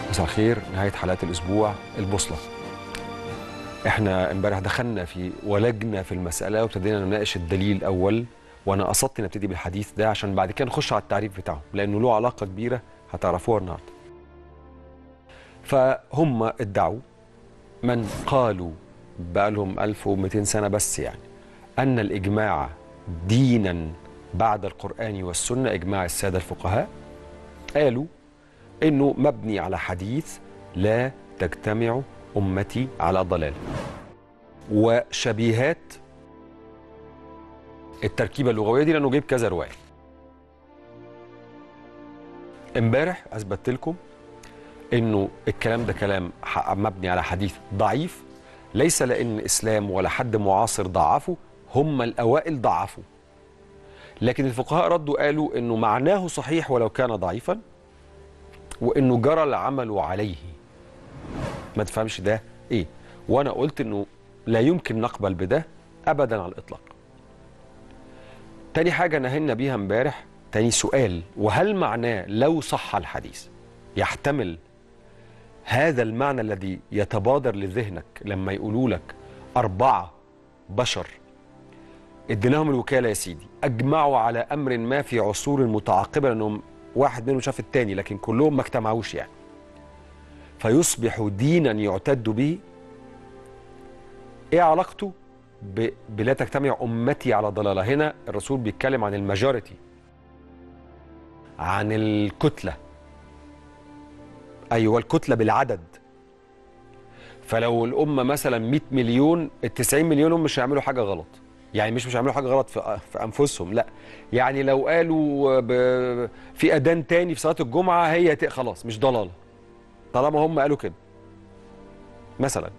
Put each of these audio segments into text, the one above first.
مساء الخير نهايه حلقات الاسبوع البوصله احنا امبارح دخلنا في ولجنا في المساله وابتدينا نناقش الدليل الاول وانا قصدت نبتدي بالحديث ده عشان بعد كده نخش على التعريف بتاعه لانه له علاقه كبيره هتعرفوها النهارده فهم ادعوا من قالوا بقى لهم 1200 سنه بس يعني ان الاجماع دينا بعد القران والسنه اجماع الساده الفقهاء قالوا انه مبني على حديث لا تجتمع امتي على ضلال وشبيهات التركيبه اللغويه دي لانه جايب كذا روايه امبارح اثبتت لكم انه الكلام ده كلام ح- مبني على حديث ضعيف ليس لان اسلام ولا حد معاصر ضعفه هم الاوائل ضعفوا لكن الفقهاء ردوا قالوا انه معناه صحيح ولو كان ضعيفا وانه جرى العمل عليه ما تفهمش ده ايه وانا قلت انه لا يمكن نقبل بده ابدا على الاطلاق تاني حاجه نهينا بيها امبارح تاني سؤال وهل معناه لو صح الحديث يحتمل هذا المعنى الذي يتبادر لذهنك لما يقولوا لك أربعة بشر اديناهم الوكالة يا سيدي أجمعوا على أمر ما في عصور متعاقبة لأنهم واحد منهم شاف التاني لكن كلهم ما اجتمعوش يعني فيصبح دينا يعتد به ايه علاقته ب... بلا تجتمع امتي على ضلاله هنا الرسول بيتكلم عن الماجوريتي عن الكتله ايوه الكتله بالعدد فلو الامه مثلا 100 مليون ال 90 مليون هم مش هيعملوا حاجه غلط يعني مش مش هيعملوا حاجه غلط في, في انفسهم لا يعني لو قالوا ب... في اذان تاني في صلاه الجمعه هي ت... خلاص مش ضلاله طالما هم قالوا كده مثلا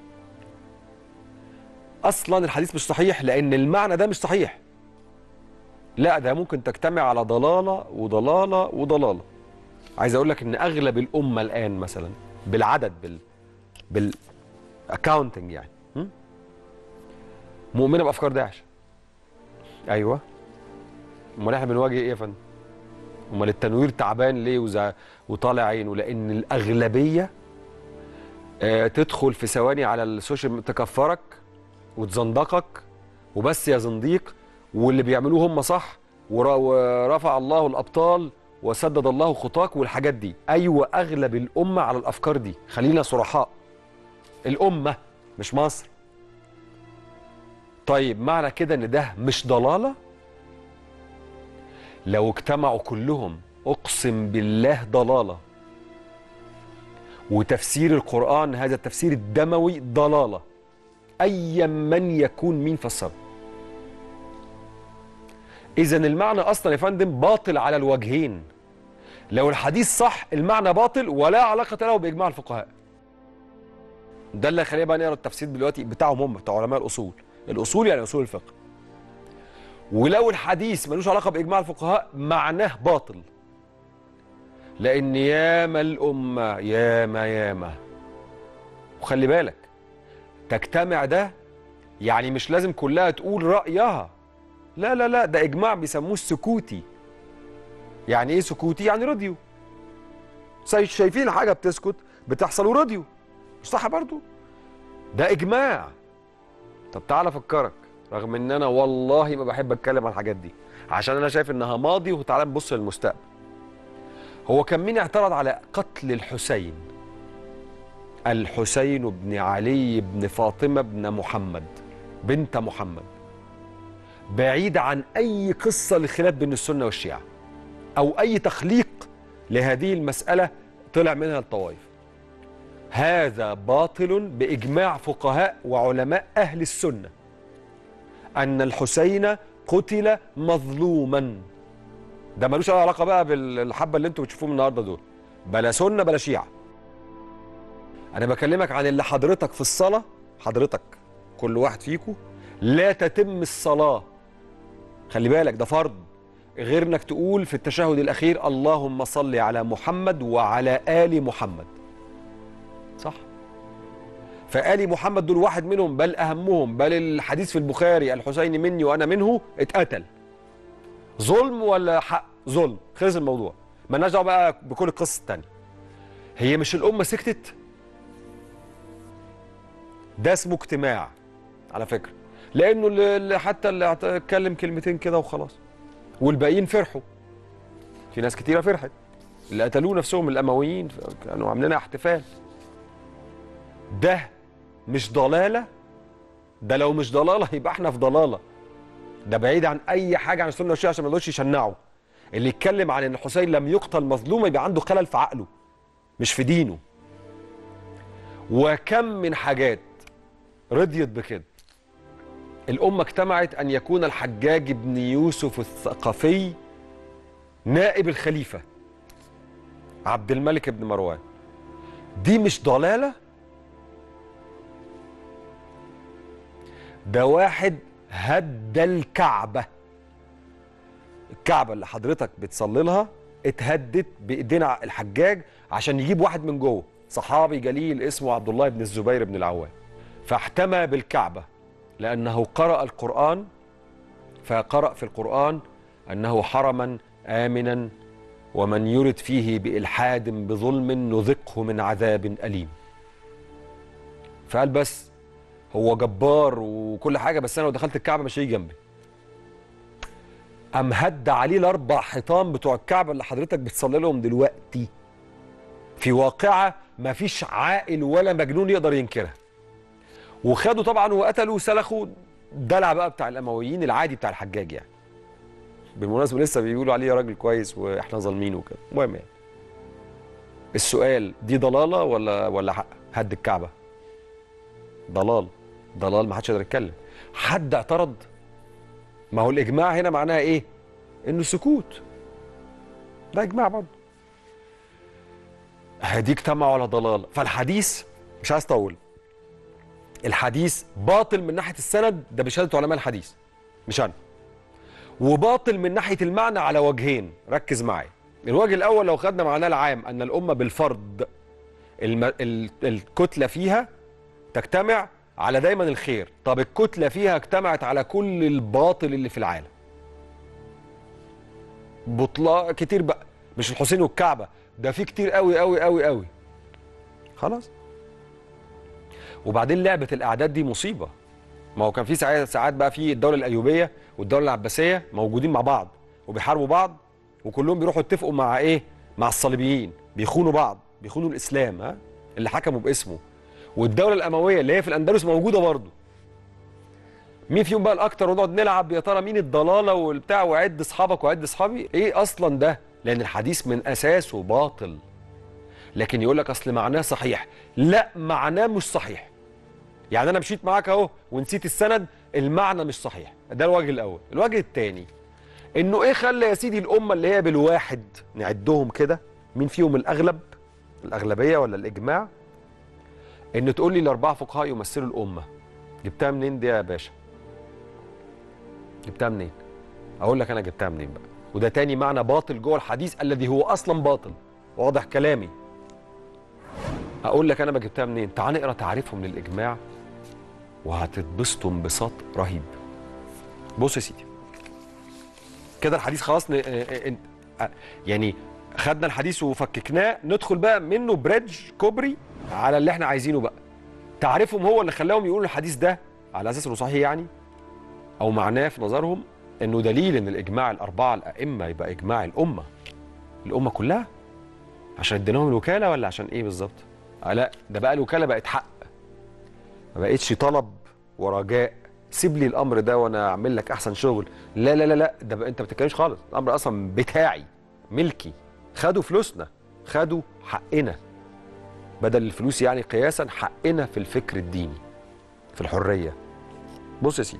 اصلا الحديث مش صحيح لان المعنى ده مش صحيح لا ده ممكن تجتمع على ضلاله وضلاله وضلاله عايز اقول لك ان اغلب الامه الان مثلا بالعدد بال بال accounting يعني م? مؤمنه بافكار داعش ايوه امال احنا بنواجه ايه يا فندم امال التنوير تعبان ليه وزع... وطالع عينه لان الاغلبيه آه تدخل في ثواني على السوشيال تكفرك وتزندقك وبس يا زنديق واللي بيعملوه هم صح ور- ورفع الله الابطال وسدد الله خطاك والحاجات دي ايوه اغلب الامه على الافكار دي خلينا صرحاء الامه مش مصر طيب معنى كده ان ده مش ضلاله لو اجتمعوا كلهم اقسم بالله ضلاله وتفسير القران هذا التفسير الدموي ضلاله ايا من يكون مين فسره اذا المعنى اصلا يا فندم باطل على الوجهين لو الحديث صح المعنى باطل ولا علاقه له باجماع الفقهاء ده اللي خلينا بقى نقرا التفسير دلوقتي بتاعهم هم بتاع علماء الاصول الاصول يعني اصول الفقه ولو الحديث ملوش علاقه باجماع الفقهاء معناه باطل لان ياما الامه ياما ياما وخلي بالك تجتمع ده يعني مش لازم كلها تقول رايها لا لا لا ده اجماع بيسموه السكوتي يعني ايه سكوتي يعني راديو سي- شايفين حاجه بتسكت بتحصل وراديو مش صح برضو ده اجماع طب تعالى افكرك رغم ان انا والله ما بحب اتكلم عن الحاجات دي عشان انا شايف انها ماضي وتعالى نبص للمستقبل هو كان مين اعترض على قتل الحسين الحسين بن علي بن فاطمه بن محمد بنت محمد بعيد عن اي قصه للخلاف بين السنه والشيعه او اي تخليق لهذه المساله طلع منها الطوائف هذا باطل باجماع فقهاء وعلماء اهل السنه ان الحسين قتل مظلوما ده ملوش اي علاقه بقى بالحبه اللي انتوا بتشوفوهم النهارده دول بلا سنه بلا شيعه انا بكلمك عن اللي حضرتك في الصلاه حضرتك كل واحد فيكم لا تتم الصلاه خلي بالك ده فرض غير انك تقول في التشهد الاخير اللهم صل على محمد وعلى ال محمد صح فآل محمد دول واحد منهم بل أهمهم بل الحديث في البخاري الحسين مني وأنا منه اتقتل ظلم ولا حق ظلم خلص الموضوع مالناش دعوه بقى بكل القصص التانية هي مش الامه سكتت ده اسمه اجتماع على فكره لانه اللي اللي حتى اللي اعت- اتكلم كلمتين كده وخلاص والباقيين فرحوا في ناس كتيره فرحت اللي قتلوه نفسهم الامويين كانوا عاملين احتفال ده مش ضلاله ده لو مش ضلاله يبقى احنا في ضلاله ده بعيد عن اي حاجه عن السنه والشيعه عشان ما يقدرش يشنعوا اللي يتكلم عن ان الحسين لم يقتل مظلوما يبقى عنده خلل في عقله مش في دينه وكم من حاجات رضيت بكده الأمة اجتمعت أن يكون الحجاج بن يوسف الثقفي نائب الخليفة عبد الملك بن مروان دي مش ضلالة ده واحد هد الكعبة الكعبة اللي حضرتك بتصلي لها اتهدت بإيدينا الحجاج عشان يجيب واحد من جوه صحابي جليل اسمه عبد الله بن الزبير بن العوام فاحتمى بالكعبة لأنه قرأ القرآن فقرأ في القرآن أنه حرما آمنا ومن يرد فيه بإلحاد بظلم نذقه من عذاب أليم فقال بس هو جبار وكل حاجة بس أنا لو دخلت الكعبة مش هيجي جنبي أم هد عليه الأربع حيطان بتوع الكعبة اللي حضرتك بتصلي لهم دلوقتي في واقعة ما فيش عاقل ولا مجنون يقدر ينكرها وخدوا طبعا وقتلوا وسلخوا دلع بقى بتاع الامويين العادي بتاع الحجاج يعني بالمناسبه لسه بيقولوا عليه راجل كويس واحنا ظالمينه وكده المهم يعني السؤال دي ضلاله ولا ولا حق هد الكعبه ضلال ضلال ما حدش يقدر يتكلم حد اعترض ما هو الاجماع هنا معناها ايه انه سكوت ده اجماع برضه هدي اجتمعوا على ضلال فالحديث مش عايز اطول الحديث باطل من ناحيه السند ده بشهاده علماء الحديث مش انا وباطل من ناحيه المعنى على وجهين ركز معايا الوجه الاول لو خدنا معناه العام ان الامه بالفرد الم... ال... الكتله فيها تجتمع على دايما الخير طب الكتله فيها اجتمعت على كل الباطل اللي في العالم بطلاء كتير بقى مش الحسين والكعبه ده في كتير قوي قوي قوي قوي خلاص وبعدين لعبه الاعداد دي مصيبه ما هو كان في ساعات ساعات بقى في الدوله الايوبيه والدوله العباسيه موجودين مع بعض وبيحاربوا بعض وكلهم بيروحوا يتفقوا مع ايه مع الصليبيين بيخونوا بعض بيخونوا الاسلام ها اللي حكموا باسمه والدوله الامويه اللي هي في الاندلس موجوده برضه مين فيهم بقى الاكتر ونقعد نلعب يا ترى مين الضلاله والبتاع وعد اصحابك وعد اصحابي ايه اصلا ده لان الحديث من اساسه باطل لكن يقول لك اصل معناه صحيح لا معناه مش صحيح يعني انا مشيت معاك اهو ونسيت السند المعنى مش صحيح ده الوجه الاول الوجه الثاني انه ايه خلى يا سيدي الامه اللي هي بالواحد نعدهم كده مين فيهم الاغلب الاغلبيه ولا الاجماع ان تقول لي الاربعه فقهاء يمثلوا الامه جبتها منين دي يا باشا جبتها منين اقول لك انا جبتها منين بقى وده تاني معنى باطل جوه الحديث الذي هو اصلا باطل واضح كلامي اقول لك انا ما جبتها منين تعال نقرا تعريفهم للاجماع وهتتبسطوا انبساط رهيب بص يا سيدي كده الحديث خلاص ن... اه- اه- اه- يعني خدنا الحديث وفككناه ندخل بقى منه بريدج كوبري على اللي احنا عايزينه بقى تعريفهم هو اللي خلاهم يقولوا الحديث ده على اساس انه صحيح يعني او معناه في نظرهم انه دليل ان الاجماع الاربعه الائمه يبقى اجماع الامه الامه كلها عشان اديناهم الوكاله ولا عشان ايه بالظبط؟ آه لا ده بقى الوكاله بقت حق ما بقتش طلب ورجاء سيب لي الامر ده وانا اعمل لك احسن شغل لا لا لا لا ده بقى انت ما بتتكلمش خالص الامر اصلا بتاعي ملكي خدوا فلوسنا خدوا حقنا بدل الفلوس يعني قياسا حقنا في الفكر الديني في الحريه بص يا سيدي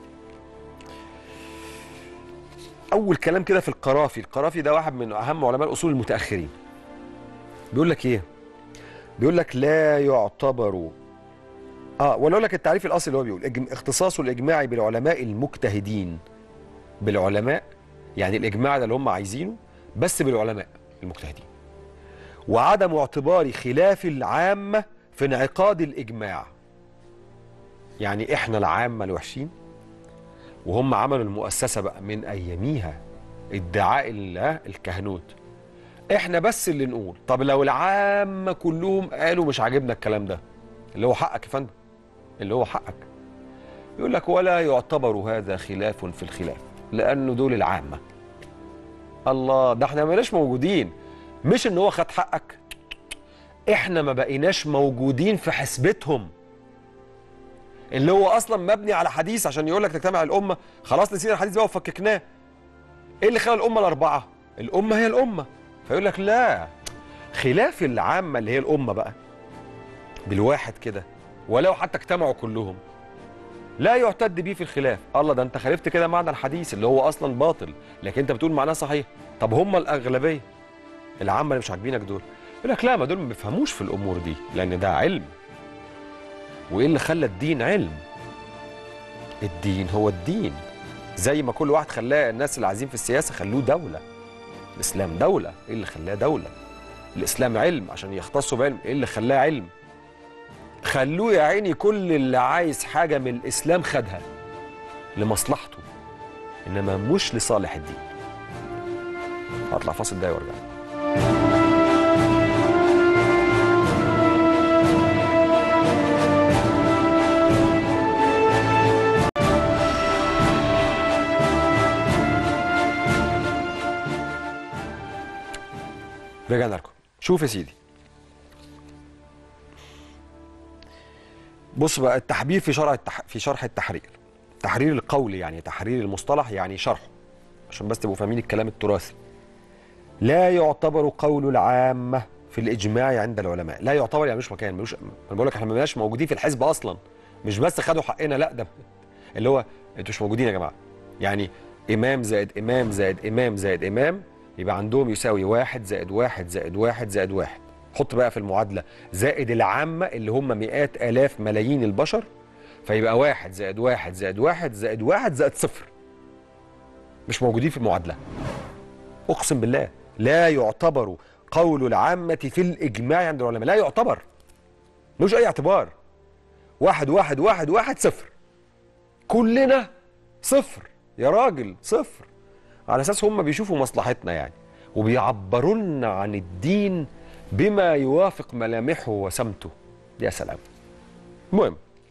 اول كلام كده في القرافي القرافي ده واحد من اهم علماء الاصول المتاخرين بيقول لك ايه بيقول لك لا يعتبر اه ولا اقول لك التعريف الاصلي اللي هو بيقول إجم... اختصاص الاجماع بالعلماء المجتهدين بالعلماء يعني الاجماع ده اللي هم عايزينه بس بالعلماء المجتهدين وعدم اعتبار خلاف العامه في انعقاد الاجماع يعني احنا العامه الوحشين وهم عملوا المؤسسه بقى من اياميها ادعاء ال- الكهنوت احنا بس اللي نقول طب لو العامه كلهم قالوا مش عاجبنا الكلام ده اللي هو حقك يا فندم اللي هو حقك يقول لك ولا يعتبر هذا خلاف في الخلاف لانه دول العامه الله ده احنا ما بقيناش موجودين مش ان هو خد حقك احنا ما بقيناش موجودين في حسبتهم اللي هو اصلا مبني على حديث عشان يقول لك تجتمع الامه خلاص نسينا الحديث بقى وفككناه ايه اللي خلى الامه الاربعه الامه هي الامه فيقول لك لا خلاف العامه اللي هي الامه بقى بالواحد كده ولو حتى اجتمعوا كلهم لا يعتد به في الخلاف الله ده انت خالفت كده معنى الحديث اللي هو اصلا باطل لكن انت بتقول معناه صحيح طب هم الاغلبيه العامه اللي مش عاجبينك دول يقول لك لا ما دول ما بيفهموش في الامور دي لان ده علم وايه اللي خلى الدين علم الدين هو الدين زي ما كل واحد خلاه الناس اللي عايزين في السياسه خلوه دوله الاسلام دوله ايه اللي خلاه دوله الاسلام علم عشان يختصوا بعلم ايه اللي خلاه علم خلوه يا عيني كل اللي عايز حاجه من الاسلام خدها لمصلحته انما مش لصالح الدين هطلع فاصل ده وارجع رجعنا لكم شوف يا سيدي بص بقى التحبير في شرح التح... في شرح التحرير تحرير القول يعني تحرير المصطلح يعني شرحه عشان بس تبقوا فاهمين الكلام التراثي لا يعتبر قول العامة في الإجماع عند العلماء لا يعتبر يعني مش مكان ملوش أنا بقول لك احنا ما بقيناش موجودين في الحزب أصلا مش بس خدوا حقنا لا ده اللي هو انتوا مش موجودين يا جماعة يعني إمام زائد إمام زائد إمام زائد إمام يبقى عندهم يساوي واحد زائد واحد زائد واحد زائد واحد حط بقى في المعادلة زائد العامة اللي هم مئات آلاف ملايين البشر فيبقى واحد زائد واحد زائد واحد زائد واحد زائد صفر مش موجودين في المعادلة أقسم بالله لا يعتبر قول العامة في الإجماع عند العلماء لا يعتبر ملوش أي اعتبار واحد واحد واحد واحد صفر كلنا صفر يا راجل صفر على اساس هم بيشوفوا مصلحتنا يعني وبيعبروا لنا عن الدين بما يوافق ملامحه وسمته يا سلام المهم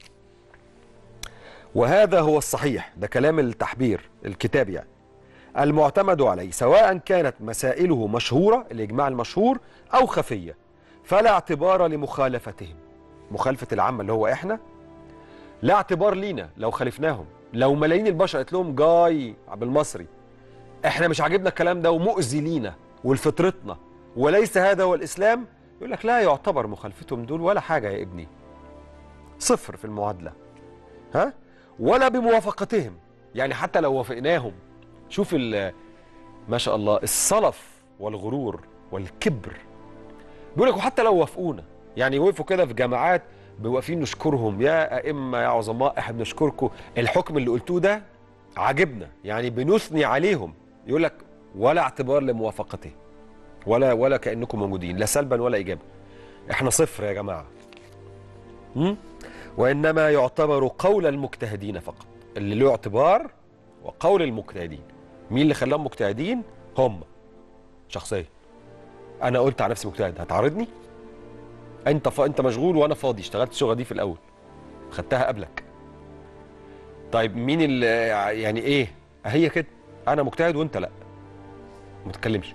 وهذا هو الصحيح ده كلام التحبير الكتاب يعني المعتمد عليه سواء كانت مسائله مشهورة الإجماع المشهور أو خفية فلا اعتبار لمخالفتهم مخالفة العامة اللي هو إحنا لا اعتبار لينا لو خالفناهم لو ملايين البشر قالت لهم جاي بالمصري احنا مش عاجبنا الكلام ده ومؤذي لينا ولفطرتنا وليس هذا هو الاسلام يقول لك لا يعتبر مخالفتهم دول ولا حاجه يا ابني صفر في المعادله ها ولا بموافقتهم يعني حتى لو وافقناهم شوف ما شاء الله الصلف والغرور والكبر بيقول لك وحتى لو وافقونا يعني وقفوا كده في جامعات واقفين نشكرهم يا ائمه يا عظماء احنا بنشكركم الحكم اللي قلتوه ده عجبنا يعني بنثني عليهم يقول لك ولا اعتبار لموافقته ولا ولا كانكم موجودين لا سلبا ولا ايجابا احنا صفر يا جماعه م? وانما يعتبر قول المجتهدين فقط اللي له اعتبار وقول المجتهدين مين اللي خلاهم مجتهدين هم شخصيا انا قلت على نفسي مجتهد هتعارضني انت ف... انت مشغول وانا فاضي اشتغلت الشغله دي في الاول خدتها قبلك طيب مين اللي يعني ايه هي كده انا مجتهد وانت لا ما تتكلمش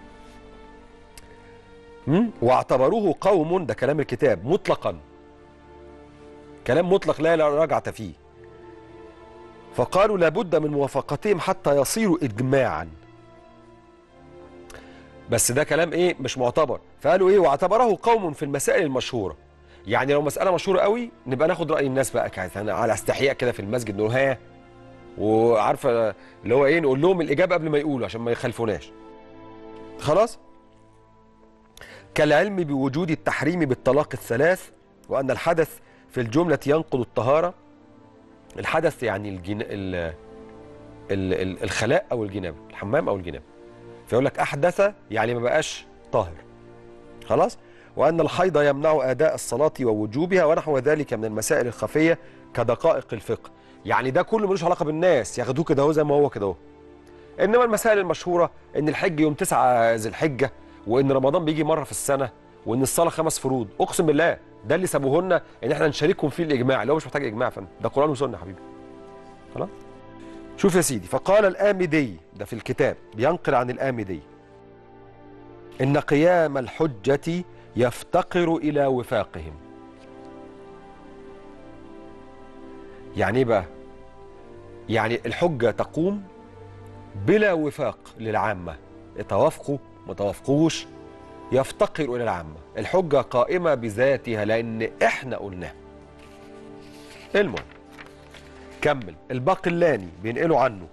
واعتبروه قوم ده كلام الكتاب مطلقا كلام مطلق لا لا رجعة فيه فقالوا لابد من موافقتهم حتى يصيروا اجماعا بس ده كلام ايه مش معتبر فقالوا ايه واعتبره قوم في المسائل المشهوره يعني لو مساله مشهوره قوي نبقى ناخد راي الناس بقى كانت على استحياء كده في المسجد نقول ها وعارفه اللي هو ايه نقول لهم الاجابه قبل ما يقولوا عشان ما يخالفوناش خلاص كالعلم بوجود التحريم بالطلاق الثلاث وان الحدث في الجمله ينقض الطهاره الحدث يعني الجن... ال... ال... ال... الخلاء او الجنابه الحمام او الجنابه فيقول لك احدث يعني ما بقاش طاهر خلاص وان الحيض يمنع اداء الصلاه ووجوبها ونحو ذلك من المسائل الخفيه كدقائق الفقه يعني ده كله ملوش علاقه بالناس ياخدوه كده اهو زي ما هو كده اهو انما المسائل المشهوره ان الحج يوم 9 ذي الحجه وان رمضان بيجي مره في السنه وان الصلاه خمس فروض اقسم بالله ده اللي سابوه لنا ان احنا نشاركهم فيه الاجماع اللي هو مش محتاج اجماع فن ده قران وسنه يا حبيبي خلاص شوف يا سيدي فقال الآمدي ده في الكتاب بينقل عن الآمدي إن قيام الحجة يفتقر إلى وفاقهم يعني ايه بقى يعني الحجة تقوم بلا وفاق للعامة يتوافقوا ما توافقوش يفتقر إلى العامة الحجة قائمة بذاتها لأن إحنا قلناها المهم كمل الباقلاني بينقلوا عنه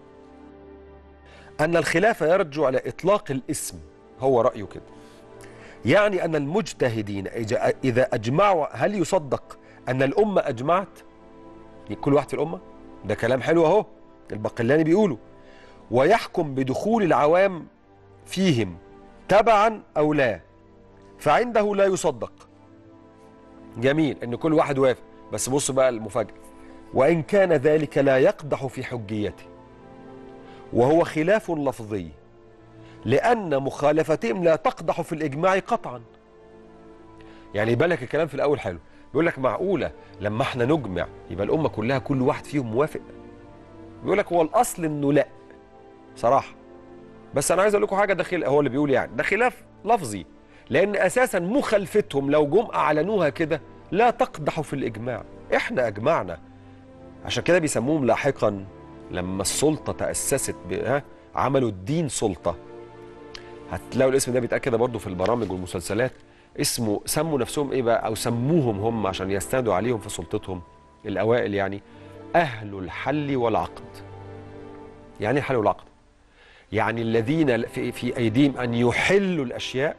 أن الخلاف يرجع على إطلاق الاسم هو رأيه كده يعني أن المجتهدين إج- إذا أجمعوا هل يصدق أن الأمة أجمعت يعني كل واحد في الأمة ده كلام حلو أهو الباقلاني بيقوله ويحكم بدخول العوام فيهم تبعا أو لا فعنده لا يصدق جميل ان كل واحد وافق بس بص بقى المفاجاه وان كان ذلك لا يقدح في حجيته وهو خلاف لفظي لان مخالفتهم لا تقدح في الاجماع قطعا يعني يبان لك الكلام في الاول حلو بيقول لك معقوله لما احنا نجمع يبقى الامه كلها كل واحد فيهم موافق بيقول لك هو الاصل انه لا صراحه بس انا عايز اقول لكم حاجه ده خل... هو اللي بيقول يعني ده خلاف لفظي لان اساسا مخالفتهم لو جم اعلنوها كده لا تقدح في الاجماع احنا اجمعنا عشان كده بيسموهم لاحقا لما السلطه تاسست ب... ها عملوا الدين سلطه هتلاقوا الاسم ده بيتقال كده برضه في البرامج والمسلسلات اسمه سموا نفسهم ايه بقى او سموهم هم عشان يستندوا عليهم في سلطتهم الاوائل يعني اهل الحل والعقد يعني إيه الحل والعقد يعني الذين في, في ايديهم ان يحلوا الاشياء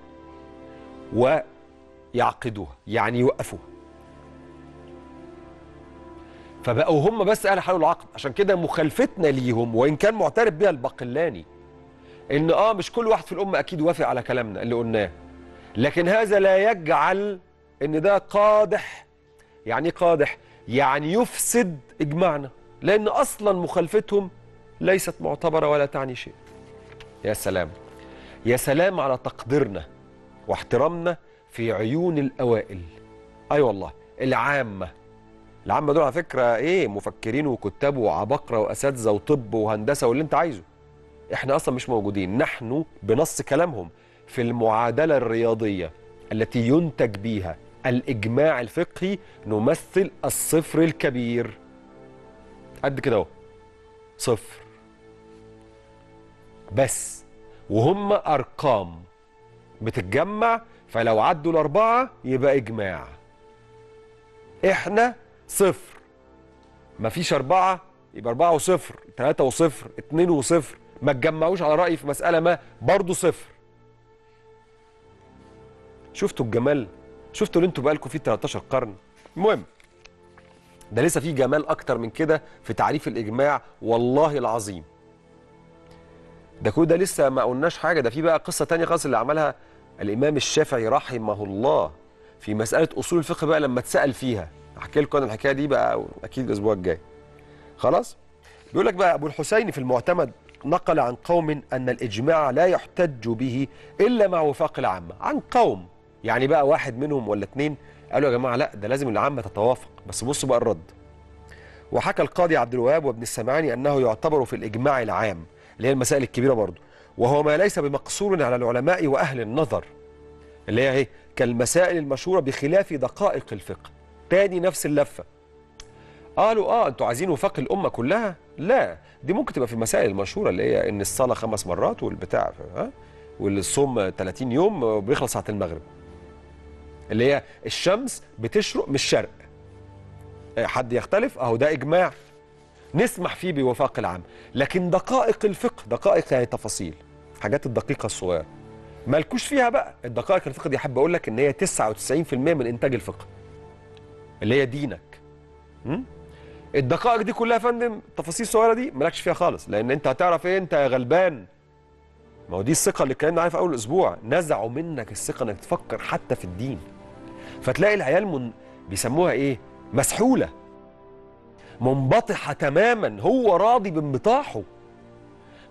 ويعقدوها يعني يوقفوها فبقوا هم بس اهل الحل والعقد عشان كده مخالفتنا ليهم وان كان معترف بها الباقلاني ان اه مش كل واحد في الامه اكيد وافق على كلامنا اللي قلناه لكن هذا لا يجعل ان ده قادح يعني إيه قادح يعني يفسد اجماعنا لان اصلا مخالفتهم ليست معتبره ولا تعني شيء يا سلام يا سلام على تقديرنا واحترامنا في عيون الاوائل اي أيوة والله العامه العامه دول على فكره ايه مفكرين وكتاب وعباقره واساتذه وطب وهندسه واللي انت عايزه احنا اصلا مش موجودين نحن بنص كلامهم في المعادله الرياضيه التي ينتج بيها الاجماع الفقهي نمثل الصفر الكبير قد كده اهو صفر بس وهم ارقام بتتجمع فلو عدوا الاربعه يبقى اجماع احنا صفر مفيش اربعه يبقى اربعه وصفر ثلاثه وصفر اتنين وصفر ما تجمعوش على رايي في مساله ما برضه صفر شفتوا الجمال شفتوا اللي انتوا بقالكم فيه 13 قرن المهم ده لسه في جمال اكتر من كده في تعريف الاجماع والله العظيم ده كل ده لسه ما قلناش حاجه ده في بقى قصه تانية خالص اللي عملها الامام الشافعي رحمه الله في مساله اصول الفقه بقى لما اتسال فيها احكي لكم انا الحكايه دي بقى اكيد الاسبوع الجاي خلاص بيقول لك بقى ابو الحسين في المعتمد نقل عن قوم ان الاجماع لا يحتج به الا مع وفاق العامه عن قوم يعني بقى واحد منهم ولا اتنين قالوا يا جماعه لا ده لازم العامه تتوافق بس بصوا بقى الرد وحكى القاضي عبد الوهاب وابن السمعاني انه يعتبر في الاجماع العام اللي هي المسائل الكبيره برضه وهو ما ليس بمقصور على العلماء واهل النظر اللي هي ايه كالمسائل المشهوره بخلاف دقائق الفقه تاني نفس اللفه قالوا اه انتوا عايزين وفاق الامه كلها لا دي ممكن تبقى في المسائل المشهوره اللي هي ان الصلاه خمس مرات والبتاع ها والصوم 30 يوم وبيخلص ساعه المغرب اللي هي الشمس بتشرق من الشرق حد يختلف اهو ده اجماع نسمح فيه بوفاق العام لكن دقائق الفقه دقائق يعني تفاصيل حاجات الدقيقه الصغيره مالكوش فيها بقى الدقائق الفقه دي احب اقول لك ان هي 99% من انتاج الفقه اللي هي دينك م? الدقائق دي كلها يا فندم التفاصيل الصغيره دي مالكش فيها خالص لان انت هتعرف ايه انت يا غلبان ما هو دي الثقه اللي اتكلمنا عليها في اول اسبوع نزعوا منك الثقه انك تفكر حتى في الدين فتلاقي العيال من بيسموها ايه مسحوله منبطحه تماما هو راضي بانبطاحه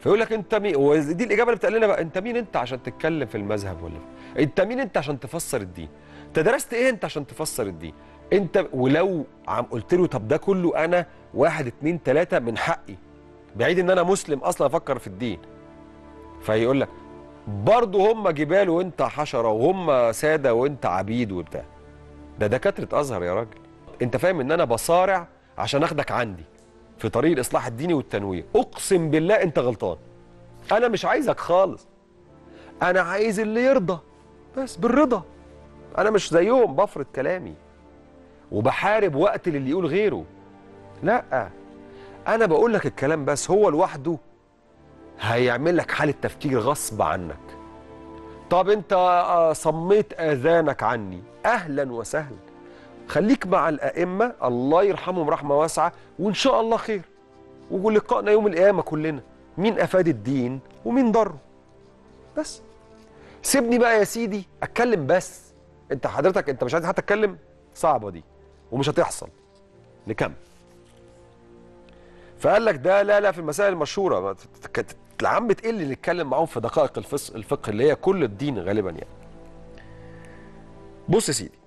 فيقول لك انت مين ودي الاجابه اللي بتقال لنا بقى انت مين انت عشان تتكلم في المذهب ولا انت مين انت عشان تفسر الدين انت درست ايه انت عشان تفسر الدين انت ولو عم قلت له طب ده كله انا واحد اتنين تلاته من حقي بعيد ان انا مسلم اصلا افكر في الدين فيقول لك برضه هم جبال وانت حشره وهم ساده وانت عبيد وبتاع ده دكاتره ازهر يا راجل انت فاهم ان انا بصارع عشان اخدك عندي في طريق الاصلاح الديني والتنوير اقسم بالله انت غلطان انا مش عايزك خالص انا عايز اللي يرضى بس بالرضا انا مش زيهم بفرض كلامي وبحارب وقت اللي يقول غيره لا انا بقول لك الكلام بس هو لوحده هيعمل لك حاله تفكير غصب عنك طب انت آه، صميت اذانك عني اهلا وسهلا خليك مع الائمه الله يرحمهم رحمه واسعه وان شاء الله خير ولقائنا يوم القيامه كلنا مين افاد الدين ومين ضره بس سيبني بقى يا سيدي اتكلم بس انت حضرتك انت مش عايز حتى اتكلم صعبه دي ومش هتحصل نكمل فقال لك ده لا لا في المسائل المشهوره ما تت- كانت العام بتقل اللي نتكلم معاهم في دقائق الفص- الفقه اللي هي كل الدين غالبا يعني بص يا سيدي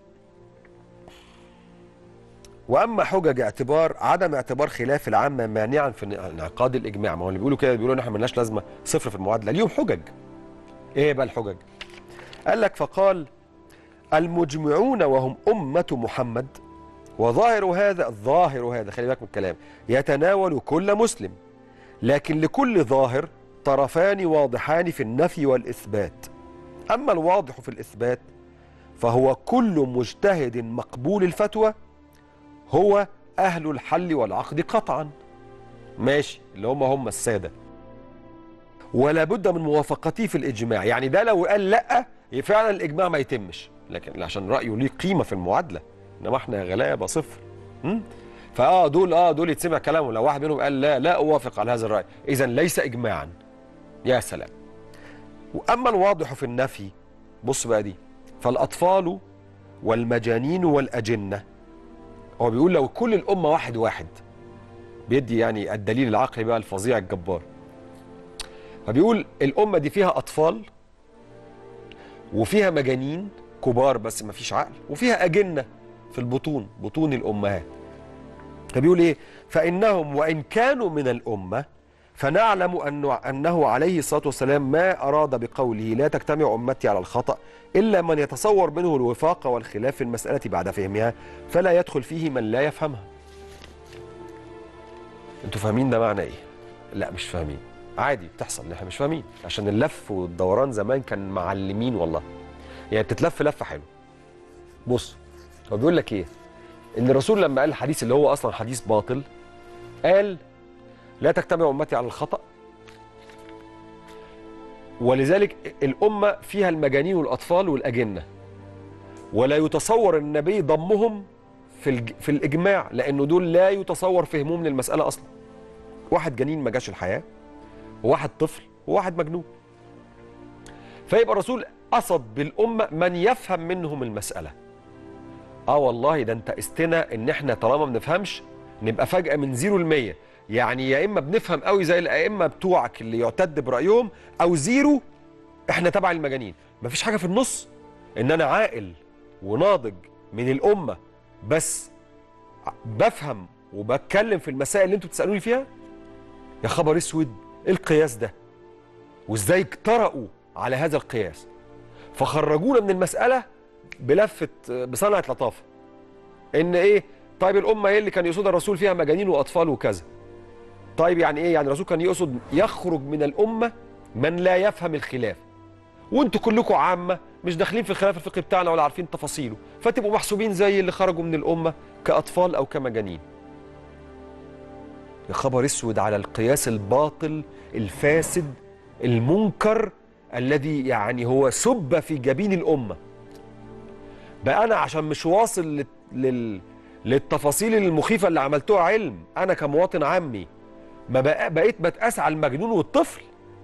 واما حجج اعتبار عدم اعتبار خلاف العامه مانعا في انعقاد الاجماع ما هو اللي بيقولوا كده بيقولوا ان احنا مالناش لازمه صفر في المعادله اليوم حجج ايه بقى الحجج قال لك فقال المجمعون وهم امه محمد وظاهر هذا الظاهر هذا خلي بالك من الكلام يتناول كل مسلم لكن لكل ظاهر طرفان واضحان في النفي والاثبات اما الواضح في الاثبات فهو كل مجتهد مقبول الفتوى هو اهل الحل والعقد قطعا ماشي اللي هم هم الساده ولا بد من موافقته في الاجماع يعني ده لو قال لا فعلا الاجماع ما يتمش لكن عشان رايه ليه قيمه في المعادله انما احنا غلابه صفر م? فاه دول اه دول يتسمع كلامهم لو واحد منهم قال لا لا اوافق على هذا الراي اذا ليس اجماعا يا سلام واما الواضح في النفي بص بقى دي فالاطفال والمجانين والاجنه هو بيقول لو كل الامه واحد واحد بيدي يعني الدليل العقلي بقى الفظيع الجبار فبيقول الامه دي فيها اطفال وفيها مجانين كبار بس ما فيش عقل وفيها اجنه في البطون بطون الامهات فبيقول ايه فانهم وان كانوا من الامه فنعلم أنه, أنه عليه الصلاة والسلام ما أراد بقوله لا تجتمع أمتي على الخطأ إلا من يتصور منه الوفاق والخلاف في المسألة بعد فهمها فلا يدخل فيه من لا يفهمها انتوا فاهمين ده معنى ايه لا مش فاهمين عادي بتحصل احنا مش فاهمين عشان اللف والدوران زمان كان معلمين والله يعني بتتلف لفه حلوه بص هو بيقول لك ايه ان الرسول لما قال الحديث اللي هو اصلا حديث باطل قال لا تجتمع امتي على الخطا ولذلك الامه فيها المجانين والاطفال والاجنه ولا يتصور النبي ضمهم في الج... في الاجماع لانه دول لا يتصور فهمهم للمساله اصلا واحد جنين ما جاش الحياه وواحد طفل وواحد مجنون فيبقى الرسول قصد بالامه من يفهم منهم المساله اه والله ده انت استنا ان احنا طالما ما بنفهمش نبقى فجاه من زيرو لمية يعني يا اما بنفهم قوي زي الائمه بتوعك اللي يعتد برايهم او زيرو احنا تبع المجانين مفيش حاجه في النص ان انا عاقل وناضج من الامه بس بفهم وبتكلم في المسائل اللي انتوا بتسالوني فيها يا خبر اسود ايه القياس ده وازاي اجترأوا على هذا القياس فخرجونا من المساله بلفه بصنعه لطافه ان ايه طيب الامه ايه اللي كان يقصدها الرسول فيها مجانين واطفال وكذا طيب يعني ايه يعني الرسول كان يقصد يخرج من الامه من لا يفهم الخلاف وانتوا كلكم عامه مش داخلين في الخلاف الفقهي بتاعنا ولا عارفين تفاصيله فتبقوا محسوبين زي اللي خرجوا من الامه كاطفال او كمجانين يا خبر اسود على القياس الباطل الفاسد المنكر الذي يعني هو سب في جبين الامه بقى انا عشان مش واصل لل... لل... للتفاصيل المخيفه اللي عملتوها علم انا كمواطن عامي ما بقى بقيت بتقاس على المجنون والطفل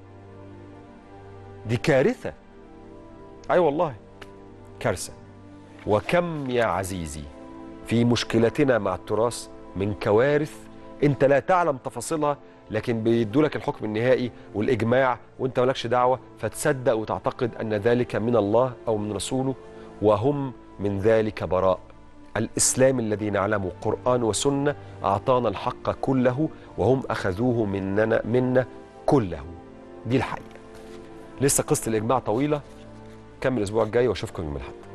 دي كارثه اي أيوة والله كارثه وكم يا عزيزي في مشكلتنا مع التراث من كوارث انت لا تعلم تفاصيلها لكن بيدوا لك الحكم النهائي والاجماع وانت مالكش دعوه فتصدق وتعتقد ان ذلك من الله او من رسوله وهم من ذلك براء الاسلام الذي نعلمه قران وسنه اعطانا الحق كله وهم اخذوه مننا منا كله دي الحقيقه لسه قصه الاجماع طويله كمل الاسبوع الجاي واشوفكم يوم الاحد